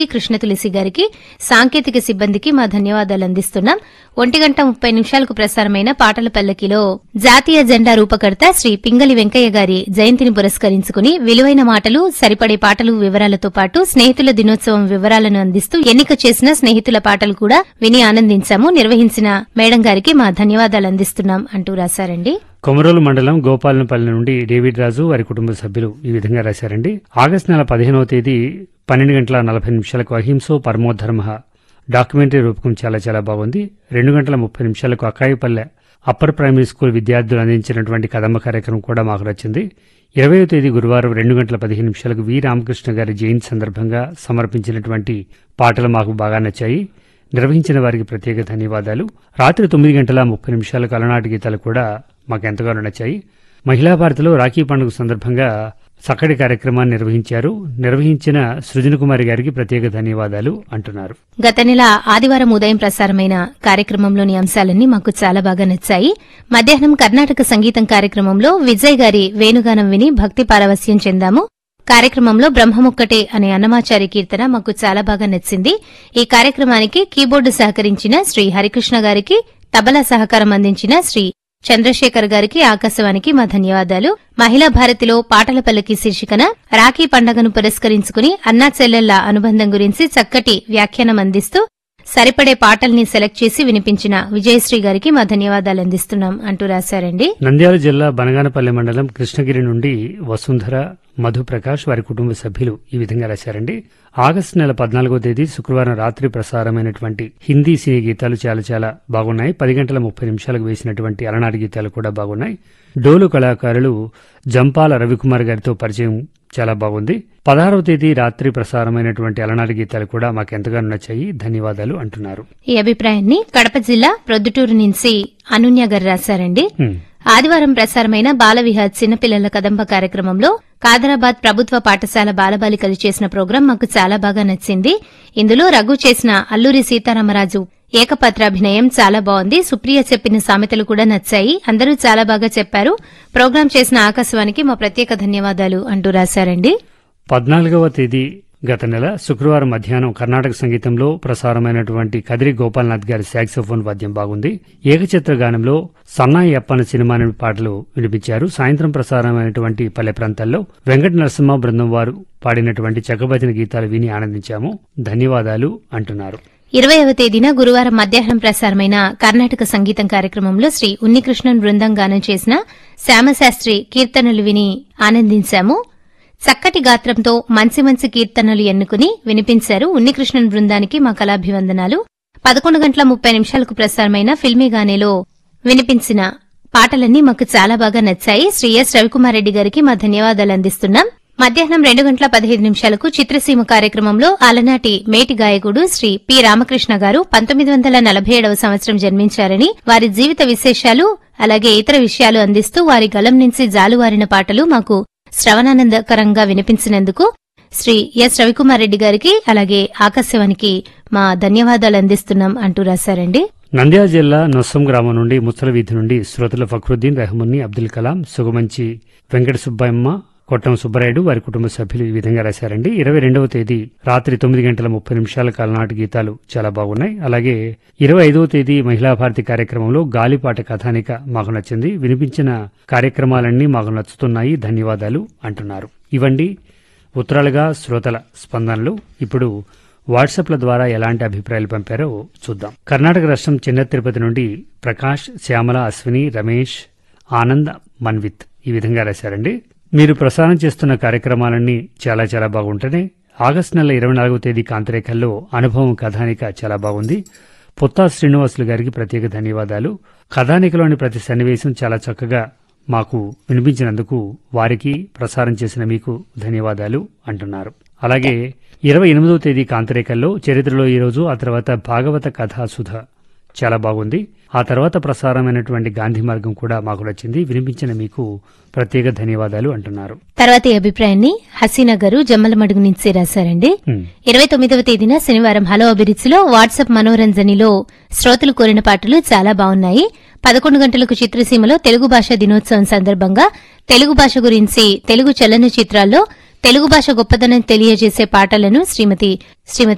కృష్ణ తులసి గారికి సాంకేతిక సిబ్బందికి మా ధన్యవాదాలు అందిస్తున్నాం ఒంటి గంట ముప్పై నిమిషాలకు ప్రసారమైన పాటల పల్లకిలో జాతీయ జెండా రూపకర్త శ్రీ పింగళి వెంకయ్య గారి జయంతిని పురస్కరించుకుని విలువైన మాటలు సరిపడే పాటలు వివరాలతో పాటు స్నేహితుల దినోత్సవం వివరాలను అందిస్తూ ఎన్నిక చేసిన స్నేహితుల పాటలు కూడా విని ఆనందించాము నిర్వహించిన మేడం గారికి మా ధన్యవాదాలు అందిస్తున్నాం అంటూ రాశారండి కొమరోలు మండలం గోపాలనపల్లి నుండి డేవిడ్ రాజు వారి కుటుంబ సభ్యులు ఈ విధంగా రాశారండి ఆగస్టు నెల పదిహేనవ తేదీ పన్నెండు గంటల నలభై నిమిషాలకు అహింసో పరమోధర్మ డాక్యుమెంటరీ రూపకం చాలా చాలా బాగుంది రెండు గంటల ముప్పై నిమిషాలకు అక్కాయిపల్లె అప్పర్ ప్రైమరీ స్కూల్ విద్యార్థులు అందించినటువంటి కదమ్మ కార్యక్రమం కూడా మాకు నచ్చింది ఇరవయో తేదీ గురువారం రెండు గంటల పదిహేను నిమిషాలకు వి రామకృష్ణ గారి జయంతి సందర్భంగా సమర్పించినటువంటి పాటలు మాకు బాగా నచ్చాయి నిర్వహించిన వారికి ప్రత్యేక ధన్యవాదాలు రాత్రి తొమ్మిది గంటల ముప్పై నిమిషాలకు అలనాటి గీతాలు కూడా మాకు ఎంతగానో నచ్చాయి మహిళా భారతిలో రాఖీ పండుగ సందర్భంగా చక్కటి కార్యక్రమాన్ని నిర్వహించారు నిర్వహించిన సృజన కుమారి గారికి ప్రత్యేక ధన్యవాదాలు అంటున్నారు గత నెల ఆదివారం ఉదయం ప్రసారమైన కార్యక్రమంలోని అంశాలన్నీ మాకు చాలా బాగా నచ్చాయి మధ్యాహ్నం కర్ణాటక సంగీతం కార్యక్రమంలో విజయ్ గారి వేణుగానం విని భక్తి పారవస్యం చెందాము కార్యక్రమంలో బ్రహ్మముక్కటే అనే అన్నమాచారి కీర్తన మాకు చాలా బాగా నచ్చింది ఈ కార్యక్రమానికి కీబోర్డు సహకరించిన శ్రీ హరికృష్ణ గారికి తబలా సహకారం అందించిన శ్రీ చంద్రశేఖర్ గారికి ఆకాశవాణికి మా ధన్యవాదాలు మహిళా భారతిలో పాటల పల్లకి శీర్షికన రాఖీ పండగను పురస్కరించుకుని అన్నా చెల్లెళ్ల అనుబంధం గురించి చక్కటి వ్యాఖ్యానం అందిస్తూ సరిపడే పాటల్ని సెలెక్ట్ చేసి వినిపించిన విజయశ్రీ గారికి మా ధన్యవాదాలు అందిస్తున్నాం అంటూ రాశారండి నంద్యాల జిల్లా బనగానపల్లి మండలం కృష్ణగిరి నుండి వసుంధర మధుప్రకాష్ వారి కుటుంబ సభ్యులు ఈ విధంగా రాశారండి ఆగస్టు నెల పద్నాలుగో తేదీ శుక్రవారం రాత్రి ప్రసారమైనటువంటి హిందీ సినీ గీతాలు చాలా చాలా బాగున్నాయి పది గంటల ముప్పై నిమిషాలకు వేసినటువంటి అలనాటి గీతాలు కూడా బాగున్నాయి డోలు కళాకారులు జంపాల రవికుమార్ గారితో పరిచయం చాలా బాగుంది పదహారవ తేదీ రాత్రి ప్రసారమైనటువంటి అలనాటి గీతాలు కూడా మాకు ఎంతగానో నచ్చాయి ధన్యవాదాలు అంటున్నారు ఈ అభిప్రాయాన్ని కడప జిల్లా ప్రొద్దుటూరు నుంచి అనున్య గారు రాశారండి హ్మ్. ఆదివారం ప్రసారమైన బాలవిహార్ చిన్నపిల్లల కదంబ కార్యక్రమంలో కాదరాబాద్ ప్రభుత్వ పాఠశాల బాలబాలికలు చేసిన ప్రోగ్రాం మాకు చాలా బాగా నచ్చింది ఇందులో రఘు చేసిన అల్లూరి సీతారామరాజు ఏకపాత్రాభినయం చాలా బాగుంది సుప్రియ చెప్పిన సామెతలు కూడా నచ్చాయి అందరూ చాలా బాగా చెప్పారు ప్రోగ్రాం చేసిన ఆకాశవాణికి మా ప్రత్యేక ధన్యవాదాలు అంటూ రాశారండి పద్నాలుగవ తేదీ గత నెల శుక్రవారం మధ్యాహ్నం కర్ణాటక సంగీతంలో ప్రసారమైనటువంటి కదిరి గోపాల్నాథ్ గారి సాక్సోఫోన్ వాద్యం బాగుంది ఏకచిత్ర గానంలో సన్నాయి అప్పన సినిమా అనే పాటలు వినిపించారు సాయంత్రం ప్రసారమైనటువంటి పల్లె ప్రాంతాల్లో వెంకట నరసింహ బృందం వారు పాడినటువంటి చక్కభజన గీతాలు విని ఆనందించాము ధన్యవాదాలు అంటున్నారు ఇరవైవ తేదీన గురువారం మధ్యాహ్నం ప్రసారమైన కర్ణాటక సంగీతం కార్యక్రమంలో శ్రీ ఉన్నికృష్ణన్ బృందం గానం చేసిన శ్యామశాస్త్రి కీర్తనలు విని ఆనందించాము చక్కటి గాత్రంతో మంచి మంచి కీర్తనలు ఎన్నుకుని వినిపించారు ఉన్నికృష్ణన్ బృందానికి మా కళాభివందనాలు పదకొండు గంటల ముప్పై నిమిషాలకు ప్రసారమైన ఫిల్మీ గానేలో వినిపించిన పాటలన్నీ మాకు చాలా బాగా నచ్చాయి శ్రీ ఎస్ రవికుమార్ రెడ్డి గారికి మా ధన్యవాదాలు అందిస్తున్నాం మధ్యాహ్నం రెండు గంటల పదిహేను నిమిషాలకు చిత్రసీమ కార్యక్రమంలో అలనాటి మేటి గాయకుడు శ్రీ పి రామకృష్ణ గారు పంతొమ్మిది వందల నలభై ఏడవ సంవత్సరం జన్మించారని వారి జీవిత విశేషాలు అలాగే ఇతర విషయాలు అందిస్తూ వారి గలం నుంచి జాలువారిన పాటలు మాకు శ్రవణానందకరంగా వినిపించినందుకు శ్రీ ఎస్ రవికుమార్ రెడ్డి గారికి అలాగే ఆకాశవాణికి మా ధన్యవాదాలు అందిస్తున్నాం అంటూ రాశారండి నంద్యాల జిల్లా నొస్సం గ్రామం నుండి ముచ్చల వీధి నుండి శ్రోతల ఫక్రుద్దీన్ రెహమున్ని అబ్దుల్ కలాం సుగమంచి వెంకట సుబ్బయ్యమ్మ కొట్టం సుబ్బరాయుడు వారి కుటుంబ సభ్యులు ఈ విధంగా రాశారండి ఇరవై రెండవ తేదీ రాత్రి తొమ్మిది గంటల ముప్పై నిమిషాల కాలనాటి గీతాలు చాలా బాగున్నాయి అలాగే ఇరవై ఐదవ తేదీ మహిళా భారతి కార్యక్రమంలో గాలిపాట కథానిక మాకు నచ్చింది వినిపించిన కార్యక్రమాలన్నీ మాకు నచ్చుతున్నాయి ధన్యవాదాలు అంటున్నారు ఇవండి ఉత్తరాలుగా శ్రోతల స్పందనలు ఇప్పుడు వాట్సాప్ల ద్వారా ఎలాంటి అభిప్రాయాలు పంపారో చూద్దాం కర్ణాటక రాష్ట్రం చిన్న తిరుపతి నుండి ప్రకాష్ శ్యామల అశ్విని రమేష్ ఆనంద్ మన్విత్ ఈ విధంగా రాశారండి మీరు ప్రసారం చేస్తున్న కార్యక్రమాలన్నీ చాలా చాలా బాగుంటున్నాయి ఆగస్టు నెల ఇరవై నాలుగవ తేదీ కాంతిరేఖల్లో అనుభవం కథానిక చాలా బాగుంది పుత్తా శ్రీనివాసులు గారికి ప్రత్యేక ధన్యవాదాలు కథానికలోని ప్రతి సన్నివేశం చాలా చక్కగా మాకు వినిపించినందుకు వారికి ప్రసారం చేసిన మీకు ధన్యవాదాలు అంటున్నారు అలాగే ఇరవై ఎనిమిదవ తేదీ కాంతిరేఖల్లో చరిత్రలో ఈరోజు ఆ తర్వాత భాగవత కథాసుధ చాలా బాగుంది ఆ తర్వాత ప్రసారమైనటువంటి గాంధీ మార్గం కూడా మాకు నచ్చింది వినిపించిన మీకు ప్రత్యేక ధన్యవాదాలు అంటున్నారు తర్వాత ఈ అభిప్రాయాన్ని హసీనా గారు జమ్మలమడుగు నుంచి రాశారండి హ్మ్. ఇరవై తొమ్మిదవ తేదీన శనివారం హలో అభిరుచిలో వాట్సాప్ మనోరంజనిలో శ్రోతలు కోరిన పాటలు చాలా బాగున్నాయి పదకొండు గంటలకు చిత్రసీమలో తెలుగు భాష దినోత్సవం సందర్భంగా తెలుగు భాష గురించి తెలుగు చలనచిత్రాల్లో తెలుగు భాష గొప్పదనం తెలియజేసే పాటలను శ్రీమతి శ్రీమతి